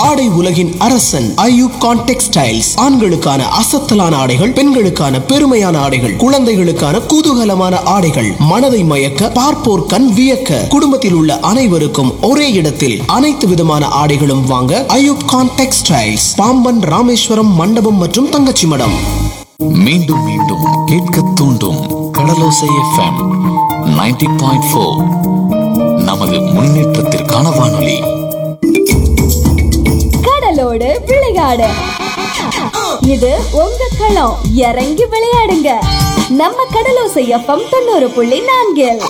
ஆடை உலகின் அரசன் ஐயூப் கான் டெக்ஸ்டைல்ஸ் ஆண்களுக்கான அசத்தலான ஆடைகள் பெண்களுக்கான பெருமையான ஆடைகள் குழந்தைகளுக்கான குதூகலமான ஆடைகள் மனதை மயக்க பார்ப்போர் கண் வியக்க குடும்பத்தில் உள்ள அனைவருக்கும் ஒரே இடத்தில் அனைத்து விதமான ஆடைகளும் வாங்க ஐயூப் கான் டெக்ஸ்டைல்ஸ் பாம்பன் ராமேஸ்வரம் மண்டபம் மற்றும் தங்கச்சி மடம் மீண்டும் மீண்டும் கேட்க தூண்டும் கடலோசை எஃப்எம் 90.4 பாயிண்ட் ஃபோர் நமது முன்னேற்றத்திற்கான வானொலி கடலோடு விளையாடு இது உங்க களம் இறங்கி விளையாடுங்க நம்ம கடலோசை எஃப்எம் தொண்ணூறு புள்ளி நான்கில்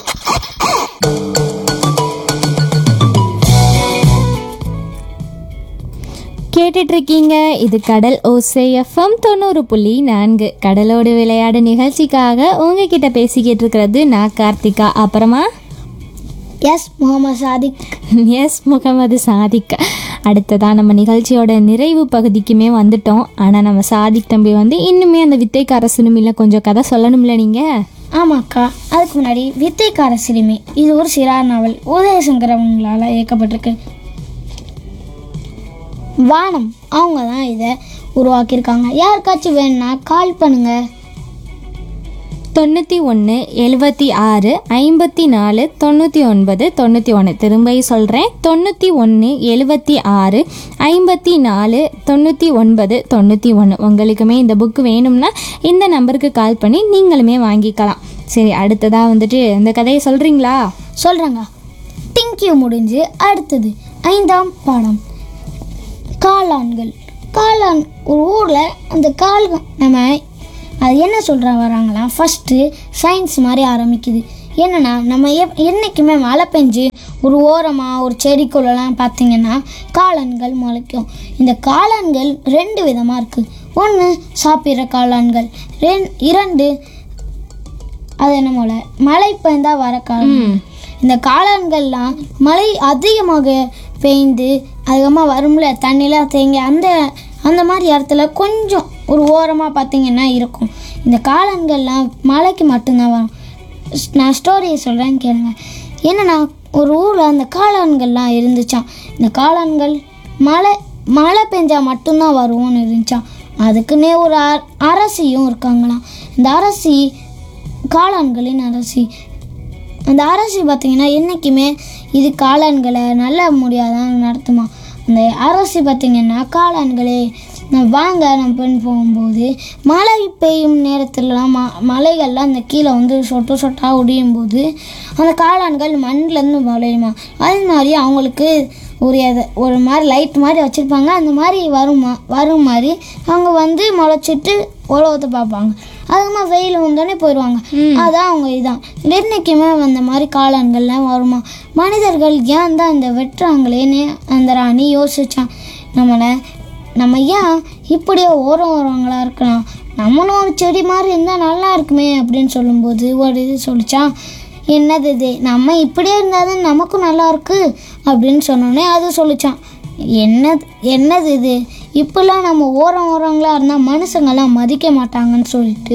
கேட்டுட்டு இருக்கீங்க இது கடல் ஓசை எஃப்எம் தொண்ணூறு புள்ளி நான்கு கடலோடு விளையாடு நிகழ்ச்சிக்காக உங்ககிட்ட பேசிக்கிட்டு இருக்கிறது நான் கார்த்திகா அப்புறமா எஸ் முகமது சாதிக் எஸ் முகமது சாதிக் அடுத்ததா நம்ம நிகழ்ச்சியோட நிறைவு பகுதிக்குமே வந்துட்டோம் ஆனால் நம்ம சாதிக் தம்பி வந்து இன்னுமே அந்த வித்தைக்கார சினிமையில் கொஞ்சம் கதை சொல்லணும்ல நீங்கள் ஆமாக்கா அதுக்கு முன்னாடி வித்தைக்கார சிறுமி இது ஒரு சிறார் நாவல் உதயசங்கர் அவங்களால இயக்கப்பட்டிருக்கு வானம் அவங்க தான் இதை உருவாக்கியிருக்காங்க யாருக்காச்சும் வேணும்னா கால் பண்ணுங்க தொண்ணூற்றி ஒன்று எழுபத்தி ஆறு ஐம்பத்தி நாலு தொண்ணூற்றி ஒன்பது தொண்ணூற்றி ஒன்று திரும்ப சொல்கிறேன் தொண்ணூற்றி ஒன்று எழுபத்தி ஆறு ஐம்பத்தி நாலு தொண்ணூற்றி ஒன்பது தொண்ணூற்றி ஒன்று உங்களுக்குமே இந்த புக்கு வேணும்னா இந்த நம்பருக்கு கால் பண்ணி நீங்களுமே வாங்கிக்கலாம் சரி அடுத்ததாக வந்துட்டு இந்த கதையை சொல்கிறீங்களா சொல்கிறேங்க டிங்கியூ முடிஞ்சு அடுத்தது ஐந்தாம் பாடம் காளான்கள் காளான் ஒரு ஊரில் அந்த கால் நம்ம அது என்ன சொல்கிற வராங்களாம் ஃபஸ்ட்டு சயின்ஸ் மாதிரி ஆரம்பிக்குது என்னென்னா நம்ம எப் என்றைக்குமே மழை பெஞ்சு ஒரு ஓரமாக ஒரு செடிக்குள்ளெல்லாம் பார்த்தீங்கன்னா காளான்கள் முளைக்கும் இந்த காளான்கள் ரெண்டு விதமாக இருக்குது ஒன்று சாப்பிட்ற காளான்கள் ரெண் இரண்டு அது என்ன போல மழை பெய்ந்தா வர காலம் இந்த காளான்கள்லாம் மழை அதிகமாக பெய்ந்து அதிகமாக வரும்ல தண்ணிலாம் தேங்கி அந்த அந்த மாதிரி இடத்துல கொஞ்சம் ஒரு ஓரமாக பார்த்தீங்கன்னா இருக்கும் இந்த காளான்கள்லாம் மழைக்கு மட்டும்தான் வரும் ஸ்- நான் ஸ்டோரியை சொல்கிறேன்னு கேளுங்க என்னன்னா ஒரு ஊரில் அந்த காளான்கள்லாம் இருந்துச்சாம் இந்த காளான்கள் மழை மழை பெஞ்சா மட்டும்தான் வருவோம்னு இருந்துச்சாம் அதுக்குன்னே ஒரு அ- அரசியும் இருக்காங்களாம் இந்த அரசி காளான்களின் அரசி அந்த அரசி பார்த்தீங்கன்னா என்றைக்குமே இது காளான்களை நல்ல முடியாதான் நடத்துமா அந்த அரசி பார்த்தீங்கன்னா காளான்களே நான் வாங்க நம்ம பெண் போகும்போது மழை பெய்யும் நேரத்துலலாம் ம மலைகள்லாம் அந்த கீழே வந்து சொட்டு சொட்டாக ஒடியும் போது அந்த காளான்கள் மண்ணிலேருந்து முளையுமா அதே மாதிரி அவங்களுக்கு ஒரு எத- ஒரு மாதிரி லைட் மாதிரி வச்சுருப்பாங்க அந்த மாதிரி வருமா வரும் மாதிரி அவங்க வந்து முளைச்சிட்டு உழவத்தை பார்ப்பாங்க அதுக்கப்புறமா வெயில் வந்தோடனே போயிடுவாங்க அதான் அவங்க இதான் என்னைக்குமே அந்த மாதிரி காளான்கள்லாம் வருமா மனிதர்கள் ஏன் தான் இந்த வெட்டுறாங்களேன்னு அந்த ராணி யோசிச்சான் நம்மளை நம்ம ஏன் இப்படியே ஓரம் ஓரங்களா இருக்கலாம் நம்மளும் ஒரு செடி மாதிரி இருந்தால் நல்லா இருக்குமே அப்படின்னு சொல்லும்போது ஒரு இது சொல்லிச்சான் என்னது இது நம்ம இப்படியே இருந்தால் தான் நமக்கும் நல்லா இருக்கு அப்படின்னு சொன்னோடனே அது சொல்லிச்சான் என்னது என்னது இது இப்படிலாம் நம்ம ஓரம் ஓரங்களா இருந்தால் மனுஷங்கெல்லாம் மதிக்க மாட்டாங்கன்னு சொல்லிட்டு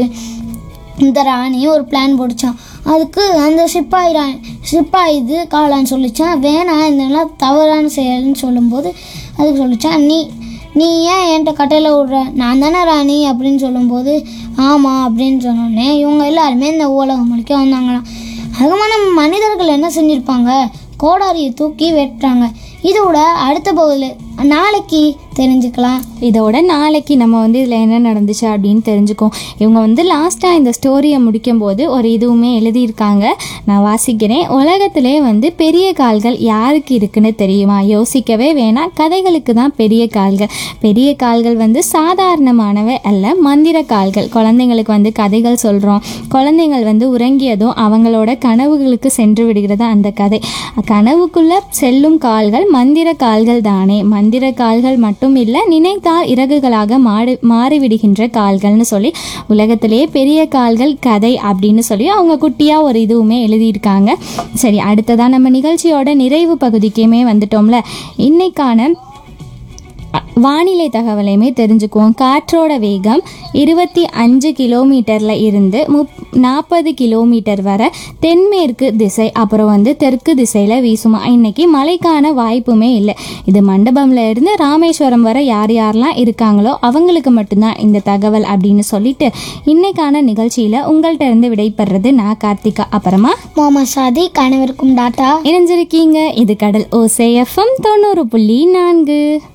இந்த ராணி ஒரு பிளான் போட்டுச்சான் அதுக்கு அந்த சிப்பாய் ராணி சிப்பாய் இது காளான்னு சொல்லிச்சான் வேணாம் இதெல்லாம் தவறான செயல்னு சொல்லும்போது அதுக்கு சொல்லிச்சான் நீ நீ ஏன் என்கிட்ட கட்டையில் விடுற நான் தானே ராணி அப்படின்னு சொல்லும்போது ஆமாம் அப்படின்னு சொன்னோடனே இவங்க எல்லாருமே இந்த உலகம் மொழிக்க வந்தாங்களாம் அதுக்கப்புறமா நம்ம மனிதர்கள் என்ன செஞ்சுருப்பாங்க கோடாரியை தூக்கி வெட்டுறாங்க இதோட அடுத்த பகுதியில் நாளைக்கு தெரிஞ்சுக்கலாம் இதோட நாளைக்கு நம்ம வந்து இதில் என்ன நடந்துச்சு அப்படின்னு தெரிஞ்சுக்கோம் இவங்க வந்து லாஸ்ட்டாக இந்த ஸ்டோரியை முடிக்கும்போது ஒரு இதுவுமே எழுதியிருக்காங்க நான் வாசிக்கிறேன் உலகத்திலே வந்து பெரிய கால்கள் யாருக்கு இருக்குன்னு தெரியுமா யோசிக்கவே வேணாம் கதைகளுக்கு தான் பெரிய கால்கள் பெரிய கால்கள் வந்து சாதாரணமானவை அல்ல மந்திர கால்கள் குழந்தைங்களுக்கு வந்து கதைகள் சொல்கிறோம் குழந்தைங்கள் வந்து உறங்கியதும் அவங்களோட கனவுகளுக்கு சென்று விடுகிறது அந்த கதை கனவுக்குள்ள செல்லும் கால்கள் மந்திர கால்கள் தானே மந்திர கால்கள் மட்டும் இல்லை நினைத்தால் இறகுகளாக மாறி மாறிவிடுகின்ற கால்கள்னு சொல்லி உலகத்திலேயே பெரிய கால்கள் கதை அப்படின்னு சொல்லி அவங்க குட்டியாக ஒரு இதுவுமே எழுதியிருக்காங்க சரி அடுத்ததான் நம்ம நிகழ்ச்சியோட நிறைவு பகுதிக்குமே வந்துட்டோம்ல இன்னைக்கான அ- வானிலை தகவலையுமே தெரிஞ்சுக்குவோம் காற்றோட வேகம் இருபத்தி அஞ்சு கிலோமீட்டரில் இருந்து முப் நாற்பது கிலோமீட்டர் வரை தென்மேற்கு திசை அப்புறம் வந்து தெற்கு திசையில் வீசுமா இன்னைக்கு மழைக்கான வாய்ப்புமே இல்லை இது மண்டபம்ல இருந்து ராமேஸ்வரம் வரை யார் யாரெல்லாம் இருக்காங்களோ அவங்களுக்கு மட்டும்தான் இந்த தகவல் அப்படின்னு சொல்லிட்டு இன்னைக்கான நிகழ்ச்சியில் உங்கள்கிட்ட இருந்து விடைபெறது நான் கார்த்திகா அப்புறமா முகமது சாதிக் அனைவருக்கும் டாட்டா இணைஞ்சிருக்கீங்க இது கடல் ஓசே எஃப்எம் தொண்ணூறு புள்ளி நான்கு